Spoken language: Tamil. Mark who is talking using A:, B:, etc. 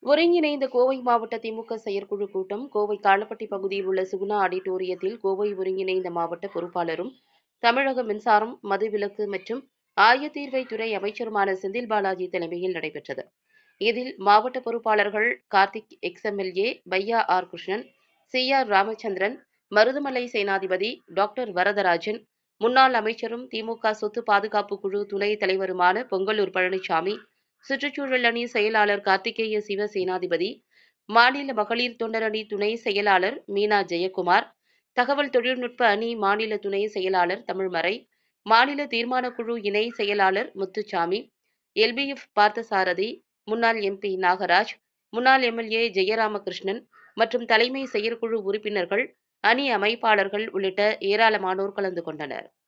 A: ஒருங்கிணைந்த கோவை மாவட்ட திமுக செயற்குழு கூட்டம் கோவை காலப்பட்டி பகுதியில் உள்ள சுகுணா ஆடிட்டோரியத்தில் கோவை ஒருங்கிணைந்த மாவட்ட பொறுப்பாளரும் தமிழக மின்சாரம் மதுவிலக்கு மற்றும் ஆயத்தீர்வைத்துறை அமைச்சருமான செந்தில் பாலாஜி தலைமையில் நடைபெற்றது இதில் மாவட்ட பொறுப்பாளர்கள் கார்த்திக் எக்ஸ்எம்எல்ஏ பையா R Krishnan C R Ramachandran Marudhamalai Senathipathi doctor Varadarajan முன்னாள் அமைச்சரும் திமுக சொத்து பாதுகாப்பு குழு துணைத் தலைவருமான பொங்கலூர் பழனிசாமி சுற்றுச்சூழல் அணி செயலாளர் கார்த்திகேய சிவ சேனாதிபதி மாநில மகளிர் தொண்டரணி துணை செயலாளர் மீனா ஜெயக்குமார் தகவல் தொழில்நுட்ப அணி மாநில துணை செயலாளர் தமிழ்மறை மாநில தீர்மானக் குழு இணை செயலாளர் முத்துச்சாமி எல்பிஎஃப் பார்த்தசாரதி முன்னாள் எம்பி நாகராஜ் முன்னாள் எம்எல்ஏ ஜெயராமகிருஷ்ணன் மற்றும் தலைமை செயற்குழு உறுப்பினர்கள் அணி அமைப்பாளர்கள் உள்ளிட்ட ஏராளமானோர் கலந்து கொண்டனர்